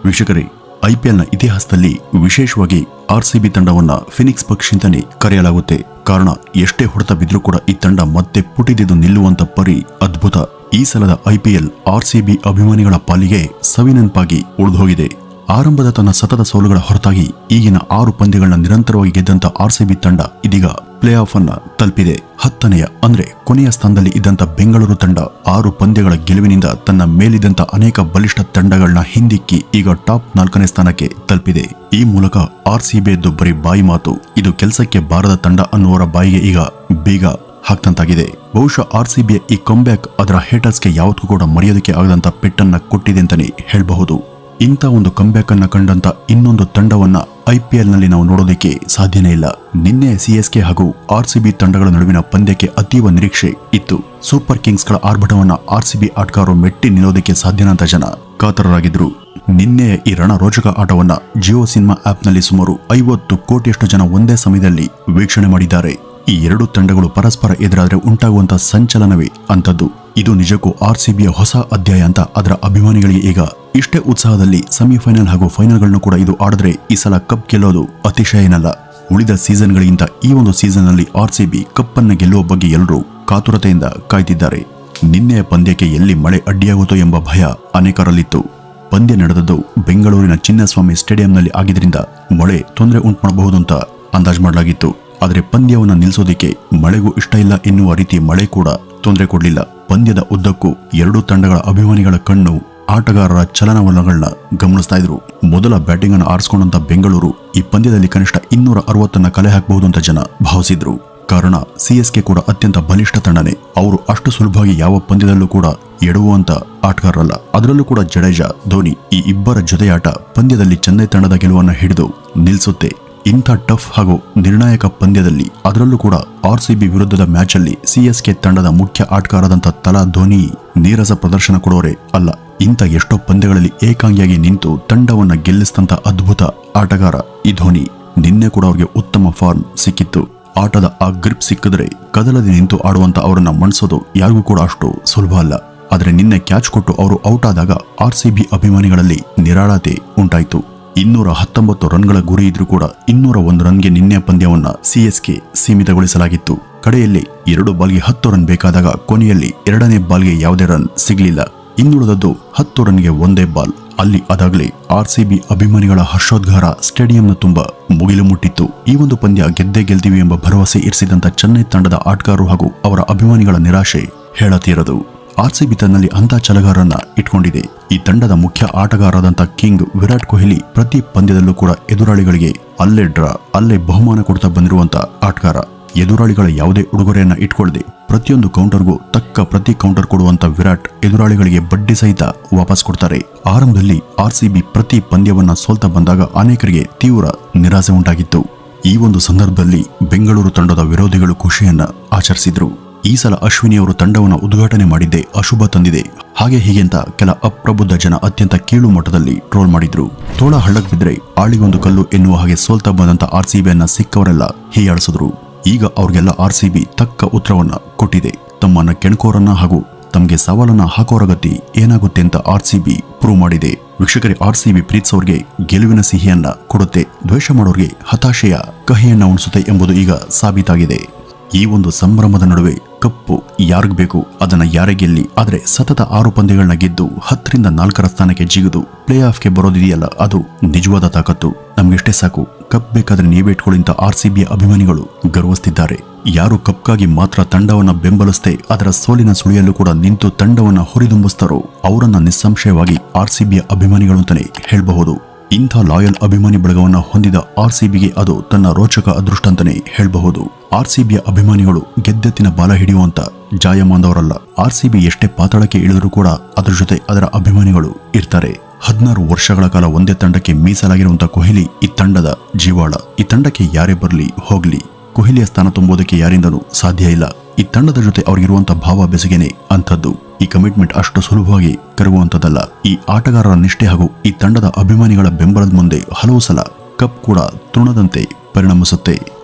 ವೀಕ್ಷಕರೇ ಐಪಿಎಲ್ನ ಇತಿಹಾಸದಲ್ಲಿ ವಿಶೇಷವಾಗಿ ಆರ್ಸಿಬಿ ತಂಡವನ್ನ ಫಿನಿಕ್ಸ್ ಪಕ್ಷಿ ಅಂತಾನೆ ಕರೆಯಲಾಗುತ್ತೆ ಕಾರಣ ಎಷ್ಟೇ ಹೊಡೆತ ಬಿದ್ರೂ ಕೂಡ ಈ ತಂಡ ಮತ್ತೆ ಪುಟಿದಿದ್ದು ನಿಲ್ಲುವಂತ ಪರಿ ಅದ್ಭುತ ಈ ಸಲದ ಐಪಿಎಲ್ ಆರ್ಸಿಬಿ ಅಭಿಮಾನಿಗಳ ಪಾಲಿಗೆ ಸವಿನೆನಪಾಗಿ ಉಳಿದುಹೋಗಿದೆ ಆರಂಭದ ತನ್ನ ಸತತ ಸೋಲುಗಳ ಹೊರತಾಗಿ ಈಗಿನ ಆರು ಪಂದ್ಯಗಳನ್ನ ನಿರಂತರವಾಗಿ ಗೆದ್ದಂತ ಆರ್ಸಿಬಿ ತಂಡ ಇದೀಗ ಪ್ಲೇ ಆಫ್ ಅನ್ನ ತಲುಪಿದೆ ಹತ್ತನೆಯ ಅಂದ್ರೆ ಕೊನೆಯ ಸ್ಥಾನದಲ್ಲಿ ಇದ್ದಂತ ಬೆಂಗಳೂರು ತಂಡ ಆರು ಪಂದ್ಯಗಳ ಗೆಲುವಿನಿಂದ ತನ್ನ ಮೇಲಿದ್ದಂತ ಅನೇಕ ಬಲಿಷ್ಠ ತಂಡಗಳನ್ನ ಹಿಂದಿಕ್ಕಿ ಈಗ ಟಾಪ್ ನಾಲ್ಕನೇ ಸ್ಥಾನಕ್ಕೆ ತಲುಪಿದೆ ಈ ಮೂಲಕ ಆರ್ಸಿಬಿ ಎದ್ದು ಬರೀ ಬಾಯಿ ಮಾತು ಇದು ಕೆಲಸಕ್ಕೆ ಬಾರದ ತಂಡ ಅನ್ನುವರ ಬಾಯಿಗೆ ಈಗ ಬೀಗ ಹಾಕ್ತಂತಾಗಿದೆ ಬಹುಶಃ ಆರ್ಸಿಬಿಯ ಈ ಕಂಬ್ಯಾಕ್ ಅದರ ಹೇಟರ್ಸ್ಗೆ ಯಾವತ್ತೂ ಕೂಡ ಮರೆಯೋದಕ್ಕೆ ಆಗದಂತ ಪೆಟ್ಟನ್ನ ಕೊಟ್ಟಿದೆ ಅಂತಾನೆ ಹೇಳಬಹುದು ಇಂಥ ಒಂದು ಕಂಬ್ಯಾಕ್ ಅನ್ನ ಕಂಡಂತ ಇನ್ನೊಂದು ತಂಡವನ್ನ ಐಪಿಎಲ್ ನಲ್ಲಿ ನಾವು ನೋಡೋದಕ್ಕೆ ಸಾಧ್ಯನೇ ಇಲ್ಲ ನಿನ್ನೆ ಸಿಎಸ್ಕೆ ಹಾಗೂ ಆರ್ಸಿಬಿ ತಂಡಗಳ ನಡುವಿನ ಪಂದ್ಯಕ್ಕೆ ಅತೀವ ನಿರೀಕ್ಷೆ ಇತ್ತು ಸೂಪರ್ ಕಿಂಗ್ಸ್ಗಳ ಆರ್ಭಟವನ್ನ ಆರ್ಸಿಬಿ ಆಟಗಾರರು ಮೆಟ್ಟಿ ನಿಲ್ಲೋದಕ್ಕೆ ಸಾಧ್ಯನಂತ ಜನ ಕಾತರರಾಗಿದ್ರು ನಿನ್ನೆಯ ಈ ರಣರೋಚಕ ಆಟವನ್ನ ಜಿಯೋ ಸಿನಿಮಾ ಆಪ್ನಲ್ಲಿ ಸುಮಾರು ಐವತ್ತು ಕೋಟಿಯಷ್ಟು ಜನ ಒಂದೇ ಸಮಯದಲ್ಲಿ ವೀಕ್ಷಣೆ ಮಾಡಿದ್ದಾರೆ ಈ ಎರಡು ತಂಡಗಳು ಪರಸ್ಪರ ಎದುರಾದ್ರೆ ಉಂಟಾಗುವಂತ ಸಂಚಲನವೇ ಅಂತದ್ದು ಇದು ನಿಜಕ್ಕೂ ಆರ್ಸಿಬಿಯ ಹೊಸ ಅಧ್ಯಾಯ ಅಂತ ಅದರ ಅಭಿಮಾನಿಗಳಿಗೆ ಈಗ ಇಷ್ಟೇ ಉತ್ಸಾಹದಲ್ಲಿ ಸೆಮಿಫೈನಲ್ ಹಾಗೂ ಫೈನಲ್ಗಳನ್ನು ಕೂಡ ಇದು ಆಡಿದ್ರೆ ಈ ಸಲ ಕಪ್ ಗೆಲ್ಲೋದು ಅತಿಶಯ ಏನಲ್ಲ ಉಳಿದ ಸೀಸನ್ಗಳಿಗಿಂತ ಈ ಒಂದು ಸೀಸನ್ನಲ್ಲಿ ಆರ್ಸಿಬಿ ಕಪ್ಪನ್ನ ಗೆಲ್ಲುವ ಬಗ್ಗೆ ಎಲ್ಲರೂ ಕಾತುರತೆಯಿಂದ ಕಾಯ್ತಿದ್ದಾರೆ ನಿನ್ನೆಯ ಪಂದ್ಯಕ್ಕೆ ಎಲ್ಲಿ ಮಳೆ ಅಡ್ಡಿಯಾಗುತ್ತೋ ಎಂಬ ಭಯ ಅನೇಕರಲ್ಲಿತ್ತು ಪಂದ್ಯ ನಡೆದದ್ದು ಬೆಂಗಳೂರಿನ ಚಿನ್ನಸ್ವಾಮಿ ಸ್ಟೇಡಿಯಂನಲ್ಲಿ ಆಗಿದ್ರಿಂದ ಮಳೆ ತೊಂದರೆ ಉಂಟು ಮಾಡಬಹುದು ಅಂತ ಅಂದಾಜು ಮಾಡಲಾಗಿತ್ತು ಆದರೆ ಪಂದ್ಯವನ್ನು ನಿಲ್ಲಿಸೋದಕ್ಕೆ ಮಳೆಗೂ ಇಷ್ಟ ಇಲ್ಲ ಎನ್ನುವ ರೀತಿ ಮಳೆ ಕೂಡ ತೊಂದರೆ ಕೊಡಲಿಲ್ಲ ಪಂದ್ಯದ ಉದ್ದಕ್ಕೂ ಎರಡೂ ತಂಡಗಳ ಅಭಿಮಾನಿಗಳ ಕಣ್ಣು ಆಟಗಾರರ ಚಲನವಲನಗಳನ್ನ ಗಮನಿಸ್ತಾ ಇದ್ರು ಮೊದಲ ಬ್ಯಾಟಿಂಗ್ ಅನ್ನು ಆರಿಸಿಕೊಂಡಂತ ಬೆಂಗಳೂರು ಈ ಪಂದ್ಯದಲ್ಲಿ ಕನಿಷ್ಠ ಇನ್ನೂರ ಅರವತ್ತನ್ನ ಕಲೆ ಹಾಕಬಹುದು ಅಂತ ಜನ ಭಾವಿಸಿದ್ರು ಕಾರಣ ಸಿಎಸ್ಕೆ ಕೂಡ ಅತ್ಯಂತ ಬಲಿಷ್ಠ ತಂಡನೇ ಅವರು ಅಷ್ಟು ಸುಲಭವಾಗಿ ಯಾವ ಪಂದ್ಯದಲ್ಲೂ ಕೂಡ ಎಡುವಂತ ಆಟಗಾರರಲ್ಲ ಅದರಲ್ಲೂ ಕೂಡ ಜಡೇಜಾ ಧೋನಿ ಈ ಇಬ್ಬರ ಜೊತೆಯಾಟ ಪಂದ್ಯದಲ್ಲಿ ಚೆನ್ನೈ ತಂಡದ ಗೆಲುವನ್ನು ಹಿಡಿದು ನಿಲ್ಲಿಸುತ್ತೆ ಇಂಥ ಟಫ್ ಹಾಗೂ ನಿರ್ಣಾಯಕ ಪಂದ್ಯದಲ್ಲಿ ಅದರಲ್ಲೂ ಕೂಡ ಆರ್ಸಿಬಿ ವಿರುದ್ಧದ ಮ್ಯಾಚಲ್ಲಿ ಸಿಎಸ್ಕೆ ತಂಡದ ಮುಖ್ಯ ಆಟಗಾರದಂತ ತಲಾ ಧೋನಿ ನೀರಸ ಪ್ರದರ್ಶನ ಕೊಡೋರೆ ಅಲ್ಲ ಇಂಥ ಎಷ್ಟೋ ಪಂದ್ಯಗಳಲ್ಲಿ ಏಕಾಂಗಿಯಾಗಿ ನಿಂತು ತಂಡವನ್ನ ಗೆಲ್ಲಿಸಿದಂತ ಅದ್ಭುತ ಆಟಗಾರ ಈ ಧೋನಿ ನಿನ್ನೆ ಕೂಡ ಅವ್ರಿಗೆ ಉತ್ತಮ ಫಾರ್ಮ್ ಸಿಕ್ಕಿತ್ತು ಆಟದ ಆ ಗ್ರಿಪ್ ಸಿಕ್ಕಿದ್ರೆ ಕದಲದೆ ನಿಂತು ಆಡುವಂತ ಅವರನ್ನ ಮಣಿಸೋದು ಯಾರಿಗೂ ಕೂಡ ಅಷ್ಟು ಸುಲಭ ಅಲ್ಲ ಆದ್ರೆ ನಿನ್ನೆ ಕ್ಯಾಚ್ ಕೊಟ್ಟು ಅವರು ಔಟ್ ಆದಾಗ ಆರ್ಸಿಬಿ ಅಭಿಮಾನಿಗಳಲ್ಲಿ ನಿರಾಳತೆ ಉಂಟಾಯಿತು ಇನ್ನೂರ ಹತ್ತೊಂಬತ್ತು ರನ್ಗಳ ಗುರಿ ಇದ್ರೂ ಕೂಡ ಇನ್ನೂರ ಒಂದು ರನ್ಗೆ ನಿನ್ನೆ ಪಂದ್ಯವನ್ನ ಸಿಎಸ್ಕೆ ಸೀಮಿತಗೊಳಿಸಲಾಗಿತ್ತು ಕಡೆಯಲ್ಲಿ ಎರಡು ಬಾಲ್ಗೆ ಹತ್ತು ರನ್ ಬೇಕಾದಾಗ ಕೊನೆಯಲ್ಲಿ ಎರಡನೇ ಬಾಲ್ಗೆ ಯಾವುದೇ ರನ್ ಸಿಗಲಿಲ್ಲ ಇನ್ನುಳಿದದ್ದು ಹತ್ತು ರನ್ಗೆ ಒಂದೇ ಬಾಲ್ ಅಲ್ಲಿ ಅದಾಗಲೇ ಆರ್ಸಿಬಿ ಅಭಿಮಾನಿಗಳ ಹರ್ಷೋದ್ಗಾರ ಸ್ಟೇಡಿಯಂನ ತುಂಬ ಮುಗಿಲು ಮುಟ್ಟಿತ್ತು ಈ ಒಂದು ಪಂದ್ಯ ಗೆದ್ದೇ ಗೆಲ್ತೀವಿ ಎಂಬ ಭರವಸೆ ಇರಿಸಿದಂತ ಚೆನ್ನೈ ತಂಡದ ಆಟಗಾರರು ಹಾಗೂ ಅವರ ಅಭಿಮಾನಿಗಳ ನಿರಾಶೆ ಹೇಳತೀರದು ಆರ್ಸಿಬಿ ತನ್ನಲ್ಲಿ ಅಂಥ ಛಲಗಾರರನ್ನ ಇಟ್ಕೊಂಡಿದೆ ಈ ತಂಡದ ಮುಖ್ಯ ಆಟಗಾರರಾದಂಥ ಕಿಂಗ್ ವಿರಾಟ್ ಕೊಹ್ಲಿ ಪ್ರತಿ ಪಂದ್ಯದಲ್ಲೂ ಕೂಡ ಎದುರಾಳಿಗಳಿಗೆ ಅಲ್ಲೇ ಡ್ರಾ ಅಲ್ಲೇ ಬಹುಮಾನ ಕೊಡ್ತಾ ಬಂದಿರುವಂತ ಆಟಗಾರ ಎದುರಾಳಿಗಳ ಯಾವುದೇ ಉಡುಗೊರೆಯನ್ನ ಇಟ್ಕೊಳ್ಳದೆ ಪ್ರತಿಯೊಂದು ಕೌಂಟರ್ಗೂ ತಕ್ಕ ಪ್ರತಿ ಕೌಂಟರ್ ಕೊಡುವಂತ ವಿರಾಟ್ ಎದುರಾಳಿಗಳಿಗೆ ಬಡ್ಡಿ ಸಹಿತ ವಾಪಸ್ ಕೊಡ್ತಾರೆ ಆರಂಭದಲ್ಲಿ ಆರ್ಸಿಬಿ ಪ್ರತಿ ಪಂದ್ಯವನ್ನ ಸೋಲ್ತಾ ಬಂದಾಗ ಅನೇಕರಿಗೆ ತೀವ್ರ ನಿರಾಸೆ ಉಂಟಾಗಿತ್ತು ಈ ಒಂದು ಸಂದರ್ಭದಲ್ಲಿ ಬೆಂಗಳೂರು ತಂಡದ ವಿರೋಧಿಗಳು ಖುಷಿಯನ್ನ ಆಚರಿಸಿದ್ರು ಈ ಸಲ ಅಶ್ವಿನಿ ಅವರು ತಂಡವನ್ನು ಉದ್ಘಾಟನೆ ಮಾಡಿದ್ದೇ ಅಶುಭ ತಂದಿದೆ ಹಾಗೆ ಹೀಗೆ ಅಂತ ಕೆಲ ಅಪ್ರಬುದ್ಧ ಜನ ಅತ್ಯಂತ ಕೀಳು ಮಟ್ಟದಲ್ಲಿ ಟ್ರೋಲ್ ಮಾಡಿದ್ರು ತೋಳ ಹಳ್ಳಕ್ ಬಿದ್ರೆ ಆಳಿಗೊಂದು ಕಲ್ಲು ಎನ್ನುವ ಹಾಗೆ ಸೋಲ್ತಾ ಬಂದಂತ ಆರ್ಸಿಬಿಯನ್ನ ಸಿಕ್ಕವರೆಲ್ಲ ಹೀಯಾಳಿಸಿದ್ರು ಈಗ ಅವ್ರಿಗೆಲ್ಲ ಆರ್ಸಿಬಿ ತಕ್ಕ ಉತ್ತರವನ್ನ ಕೊಟ್ಟಿದೆ ತಮ್ಮನ್ನ ಕೆಣಕೋರನ್ನ ಹಾಗೂ ತಮಗೆ ಸವಾಲನ್ನ ಹಾಕೋರ ಗತಿ ಏನಾಗುತ್ತೆ ಅಂತ ಆರ್ಸಿಬಿ ಪ್ರೂವ್ ಮಾಡಿದೆ ವೀಕ್ಷಕರೇ ಆರ್ಸಿಬಿ ಪ್ರೀತಿಸೋರ್ಗೆ ಗೆಲುವಿನ ಸಿಹಿಯನ್ನ ಕೊಡುತ್ತೆ ದ್ವೇಷ ಮಾಡೋರ್ಗೆ ಹತಾಶೆಯ ಕಹಿಯನ್ನ ಉಣಿಸುತ್ತೆ ಎಂಬುದು ಈಗ ಸಾಬೀತಾಗಿದೆ ಈ ಒಂದು ಸಂಭ್ರಮದ ನಡುವೆ ಕಪ್ಪು ಯಾರಿಗ್ ಬೇಕು ಅದನ್ನ ಯಾರೇ ಗೆಲ್ಲಿ ಆದ್ರೆ ಸತತ ಆರು ಪಂದ್ಯಗಳನ್ನ ಗೆದ್ದು ಹತ್ತರಿಂದ ನಾಲ್ಕರ ಸ್ಥಾನಕ್ಕೆ ಜಿಗಿದು ಪ್ಲೇ ಆಫ್ಗೆ ಬರೋದಿದೆಯಲ್ಲ ಅದು ನಿಜವಾದ ತಾಕತ್ತು ನಮ್ಗೆಷ್ಟೇ ಸಾಕು ಕಪ್ ಬೇಕಾದ್ರೆ ನೀವೇ ಇಟ್ಕೊಳ್ಳಿ ಅಂತ ಆರ್ ಸಿ ಅಭಿಮಾನಿಗಳು ಗರ್ವಿಸ್ತಿದ್ದಾರೆ ಯಾರು ಕಪ್ಗಾಗಿ ಮಾತ್ರ ತಂಡವನ್ನ ಬೆಂಬಲಿಸದೆ ಅದರ ಸೋಲಿನ ಸುಳಿಯಲ್ಲೂ ಕೂಡ ನಿಂತು ತಂಡವನ್ನ ಹುರಿದುಂಬಿಸ್ತಾರೋ ಅವರನ್ನ ನಿಸ್ಸಂಶಯವಾಗಿ ಆರ್ ಸಿ ಅಭಿಮಾನಿಗಳು ಅಂತಾನೆ ಹೇಳಬಹುದು ಇಂಥ ಲಾಯಲ್ ಅಭಿಮಾನಿ ಬಳಗವನ್ನ ಹೊಂದಿದ ಆರ್ ಸಿಬಿಗೆ ಅದು ತನ್ನ ರೋಚಕ ಅದೃಷ್ಟ ಅಂತಾನೆ ಹೇಳಬಹುದು ಆರ್ ಸಿಬಿಯ ಅಭಿಮಾನಿಗಳು ಗೆದ್ದೆತ್ತಿನ ಬಾಲ ಹಿಡಿಯುವಂತ ಜಾಯಮಾನದವರಲ್ಲ ಆರ್ ಸಿಬಿ ಎಷ್ಟೇ ಪಾತಾಳಕ್ಕೆ ಇಳಿದರೂ ಕೂಡ ಅದರ ಜೊತೆ ಅದರ ಅಭಿಮಾನಿಗಳು ಇರ್ತಾರೆ ಹದಿನಾರು ವರ್ಷಗಳ ಕಾಲ ಒಂದೇ ತಂಡಕ್ಕೆ ಮೀಸಲಾಗಿರುವಂತ ಕೊಹ್ಲಿ ಈ ತಂಡದ ಜೀವಾಳ ಈ ತಂಡಕ್ಕೆ ಯಾರೇ ಬರಲಿ ಹೋಗ್ಲಿ ಕೊಹ್ಲಿಯ ಸ್ಥಾನ ತುಂಬುವುದಕ್ಕೆ ಯಾರಿಂದನೂ ಸಾಧ್ಯ ಇಲ್ಲ ಈ ತಂಡದ ಜೊತೆ ಅವ್ರಿಗಿರುವಂತ ಭಾವ ಬೆಸುಗೆನೆ ಅಂಥದ್ದು ಈ ಕಮಿಟ್ಮೆಂಟ್ ಅಷ್ಟು ಸುಲಭವಾಗಿ ಕರಗುವಂಥದ್ದಲ್ಲ ಈ ಆಟಗಾರರ ನಿಷ್ಠೆ ಹಾಗೂ ಈ ತಂಡದ ಅಭಿಮಾನಿಗಳ ಬೆಂಬಲದ ಮುಂದೆ ಹಲವು ಸಲ ಕಪ್ ಕೂಡ ತೃಣದಂತೆ ಪರಿಣಮಿಸುತ್ತೆ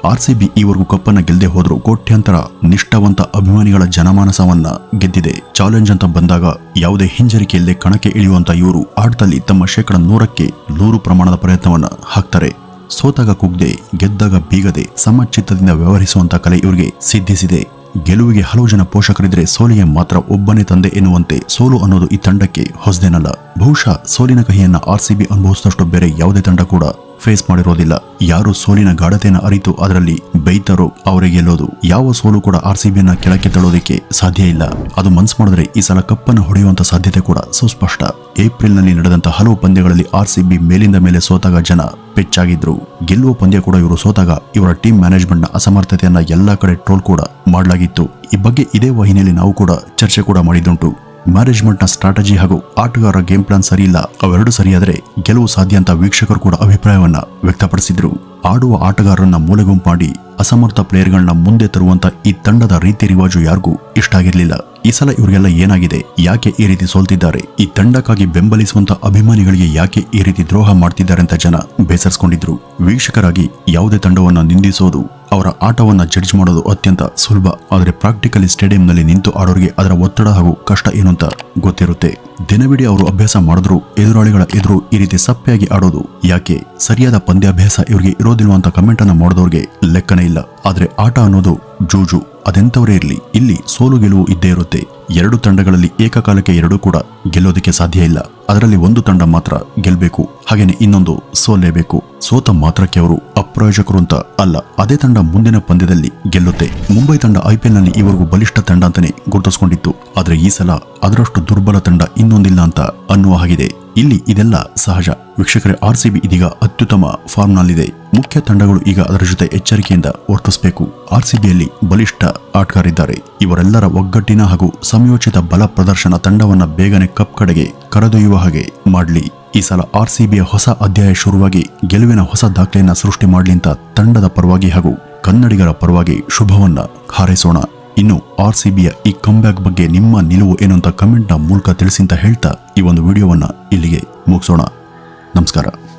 ಆರ್ಸಿಬಿ ಈವರೆಗೂ ಕಪ್ಪನ್ನ ಗೆಲ್ಲದೆ ಹೋದ್ರು ಕೋಟ್ಯಾಂತರ ನಿಷ್ಠಾವಂತ ಅಭಿಮಾನಿಗಳ ಜನಮಾನಸವನ್ನ ಗೆದ್ದಿದೆ ಚಾಲೆಂಜ್ ಅಂತ ಬಂದಾಗ ಯಾವುದೇ ಹಿಂಜರಿಕೆಯಿಲ್ಲದೆ ಕಣಕ್ಕೆ ಇಳಿಯುವಂತ ಇವರು ಆಟದಲ್ಲಿ ತಮ್ಮ ಶೇಕಡ ನೂರಕ್ಕೆ ನೂರು ಪ್ರಮಾಣದ ಪ್ರಯತ್ನವನ್ನ ಹಾಕ್ತಾರೆ ಸೋತಾಗ ಕುಗ್ದೆ ಗೆದ್ದಾಗ ಬೀಗದೆ ಸಮಚಿತ್ತದಿಂದ ವ್ಯವಹರಿಸುವಂತ ಕಲೆ ಇವರಿಗೆ ಸಿದ್ಧಿಸಿದೆ ಗೆಲುವಿಗೆ ಹಲವು ಜನ ಪೋಷಕರಿದ್ರೆ ಸೋಲಿಗೆ ಮಾತ್ರ ಒಬ್ಬನೇ ತಂದೆ ಎನ್ನುವಂತೆ ಸೋಲು ಅನ್ನೋದು ಈ ತಂಡಕ್ಕೆ ಹೊಸದೇನಲ್ಲ ಬಹುಶಃ ಸೋಲಿನ ಕಹಿಯನ್ನ ಆರ್ಸಿಬಿ ಅನುಭವಿಸಿದಷ್ಟು ಬೇರೆ ಯಾವುದೇ ತಂಡ ಕೂಡ ಫೇಸ್ ಮಾಡಿರೋದಿಲ್ಲ ಯಾರು ಸೋಲಿನ ಗಾಢತೆಯನ್ನು ಅರಿತು ಅದರಲ್ಲಿ ಬೈತಾರೋ ಅವರೇ ಗೆಲ್ಲೋದು ಯಾವ ಸೋಲು ಕೂಡ ಆರ್ಸಿಬಿಯನ್ನ ಕೆಳಕ್ಕೆ ತಳ್ಳೋದಕ್ಕೆ ಸಾಧ್ಯ ಇಲ್ಲ ಅದು ಮನ್ಸು ಮಾಡಿದ್ರೆ ಈ ಸಲ ಕಪ್ಪನ್ನು ಹೊಡೆಯುವಂತ ಸಾಧ್ಯತೆ ಕೂಡ ಸುಸ್ಪಷ್ಟ ಏಪ್ರಿಲ್ನಲ್ಲಿ ನಡೆದಂತ ಹಲವು ಪಂದ್ಯಗಳಲ್ಲಿ ಆರ್ಸಿಬಿ ಮೇಲಿಂದ ಮೇಲೆ ಸೋತಾಗ ಜನ ಪೆಚ್ಚಾಗಿದ್ರು ಗೆಲ್ಲುವ ಪಂದ್ಯ ಕೂಡ ಇವರು ಸೋತಾಗ ಇವರ ಟೀಮ್ ಮ್ಯಾನೇಜ್ಮೆಂಟ್ನ ಅಸಮರ್ಥತೆಯನ್ನ ಎಲ್ಲಾ ಕಡೆ ಟ್ರೋಲ್ ಕೂಡ ಮಾಡಲಾಗಿತ್ತು ಈ ಬಗ್ಗೆ ಇದೇ ವಾಹಿನಿಯಲ್ಲಿ ನಾವು ಕೂಡ ಚರ್ಚೆ ಕೂಡ ಮಾಡಿದ್ದುಂಟು ಮ್ಯಾನೇಜ್ಮೆಂಟ್ನ ಸ್ಟ್ರಾಟಜಿ ಹಾಗೂ ಆಟಗಾರರ ಗೇಮ್ ಪ್ಲಾನ್ ಸರಿಯಿಲ್ಲ ಅವೆರಡು ಸರಿಯಾದರೆ ಗೆಲುವು ಸಾಧ್ಯ ಅಂತ ವೀಕ್ಷಕರು ಕೂಡ ಅಭಿಪ್ರಾಯವನ್ನ ವ್ಯಕ್ತಪಡಿಸಿದ್ರು ಆಡುವ ಆಟಗಾರರನ್ನ ಮೂಲೆಗುಂಪು ಮಾಡಿ ಅಸಮರ್ಥ ಪ್ಲೇಯರ್ಗಳನ್ನ ಮುಂದೆ ತರುವಂತ ಈ ತಂಡದ ರೀತಿ ರಿವಾಜು ಯಾರಿಗೂ ಇಷ್ಟ ಆಗಿರ್ಲಿಲ್ಲ ಈ ಸಲ ಇವರಿಗೆಲ್ಲ ಏನಾಗಿದೆ ಯಾಕೆ ಈ ರೀತಿ ಸೋಲ್ತಿದ್ದಾರೆ ಈ ತಂಡಕ್ಕಾಗಿ ಬೆಂಬಲಿಸುವಂತ ಅಭಿಮಾನಿಗಳಿಗೆ ಯಾಕೆ ಈ ರೀತಿ ದ್ರೋಹ ಮಾಡ್ತಿದ್ದಾರೆ ಅಂತ ಜನ ಬೇಸರಿಸಿಕೊಂಡಿದ್ರು ವೀಕ್ಷಕರಾಗಿ ಯಾವುದೇ ತಂಡವನ್ನ ನಿಂದಿಸೋದು ಅವರ ಆಟವನ್ನ ಜಡ್ಜ್ ಮಾಡೋದು ಅತ್ಯಂತ ಸುಲಭ ಆದರೆ ಪ್ರಾಕ್ಟಿಕಲಿ ಸ್ಟೇಡಿಯಂನಲ್ಲಿ ನಿಂತು ಆಡೋರಿಗೆ ಅದರ ಒತ್ತಡ ಹಾಗೂ ಕಷ್ಟ ಏನು ಅಂತ ಗೊತ್ತಿರುತ್ತೆ ದಿನವಿಡೀ ಅವರು ಅಭ್ಯಾಸ ಮಾಡಿದ್ರು ಎದುರಾಳಿಗಳ ಎದುರು ಈ ರೀತಿ ಸಪ್ಪೆಯಾಗಿ ಆಡೋದು ಯಾಕೆ ಸರಿಯಾದ ಪಂದ್ಯಾಭ್ಯಾಸ ಇವರಿಗೆ ಇರೋದಿಲ್ವಾ ಅಂತ ಕಮೆಂಟ್ ಅನ್ನ ಮಾಡಿದವ್ರಿಗೆ ಲೆಕ್ಕನೇ ಇಲ್ಲ ಆದ್ರೆ ಆಟ ಅನ್ನೋದು ಜೂಜು ಅದೆಂತವರೇ ಇರಲಿ ಇಲ್ಲಿ ಸೋಲು ಗೆಲುವು ಇದ್ದೇ ಇರುತ್ತೆ ಎರಡು ತಂಡಗಳಲ್ಲಿ ಏಕಕಾಲಕ್ಕೆ ಎರಡೂ ಕೂಡ ಗೆಲ್ಲೋದಕ್ಕೆ ಸಾಧ್ಯ ಇಲ್ಲ ಅದರಲ್ಲಿ ಒಂದು ತಂಡ ಮಾತ್ರ ಗೆಲ್ಬೇಕು ಹಾಗೇನೆ ಇನ್ನೊಂದು ಸೋಲೇಬೇಕು ಸೋತ ಮಾತ್ರಕ್ಕೆ ಅವರು ಅಪ್ರಯೋಜಕರು ಅಂತ ಅಲ್ಲ ಅದೇ ತಂಡ ಮುಂದಿನ ಪಂದ್ಯದಲ್ಲಿ ಗೆಲ್ಲುತ್ತೆ ಮುಂಬೈ ತಂಡ ಐಪಿಎಲ್ ನಲ್ಲಿ ಇವರೆಗೂ ಬಲಿಷ್ಠ ತಂಡ ಅಂತಾನೆ ಗುರುತಿಸಿಕೊಂಡಿತ್ತು ಆದ್ರೆ ಈ ಸಲ ಅದರಷ್ಟು ದುರ್ಬಲ ತಂಡ ಇನ್ನೊಂದಿಲ್ಲ ಅಂತ ಅನ್ನುವ ಹಾಗಿದೆ ಇಲ್ಲಿ ಇದೆಲ್ಲ ಸಹಜ ವೀಕ್ಷಕರೇ ಆರ್ ಸಿ ಬಿ ಇದೀಗ ಅತ್ಯುತ್ತಮ ಫಾರ್ಮ್ನಲ್ಲಿದೆ ಮುಖ್ಯ ತಂಡಗಳು ಈಗ ಅದರ ಜೊತೆ ಎಚ್ಚರಿಕೆಯಿಂದ ವರ್ತಿಸಬೇಕು ಆರ್ ಸಿ ಬಿಯಲ್ಲಿ ಬಲಿಷ್ಠ ಆಟಗಾರಿದ್ದಾರೆ ಇವರೆಲ್ಲರ ಒಗ್ಗಟ್ಟಿನ ಹಾಗೂ ಸಂಯೋಚಿತ ಬಲ ಪ್ರದರ್ಶನ ತಂಡವನ್ನ ಬೇಗನೆ ಕಪ್ ಕಡೆಗೆ ಕರೆದೊಯ್ಯುವ ಹಾಗೆ ಮಾಡಲಿ ಈ ಸಲ ಆರ್ ಸಿ ಬಿಯ ಹೊಸ ಅಧ್ಯಾಯ ಶುರುವಾಗಿ ಗೆಲುವಿನ ಹೊಸ ದಾಖಲೆಯನ್ನ ಸೃಷ್ಟಿ ಮಾಡಲಿ ಅಂತ ತಂಡದ ಪರವಾಗಿ ಹಾಗೂ ಕನ್ನಡಿಗರ ಪರವಾಗಿ ಶುಭವನ್ನ ಹಾರೈಸೋಣ ಇನ್ನು ಆರ್ ಸಿ ಬಿಯ ಈ ಕಂಬ್ಯಾಕ್ ಬಗ್ಗೆ ನಿಮ್ಮ ನಿಲುವು ಏನು ಅಂತ ಕಮೆಂಟ್ನ ಮೂಲಕ ತಿಳಿಸಿ ಅಂತ ಹೇಳ್ತಾ ಈ ಒಂದು ವಿಡಿಯೋವನ್ನ ಇಲ್ಲಿಗೆ ಮುಗಿಸೋಣ ನಮಸ್ಕಾರ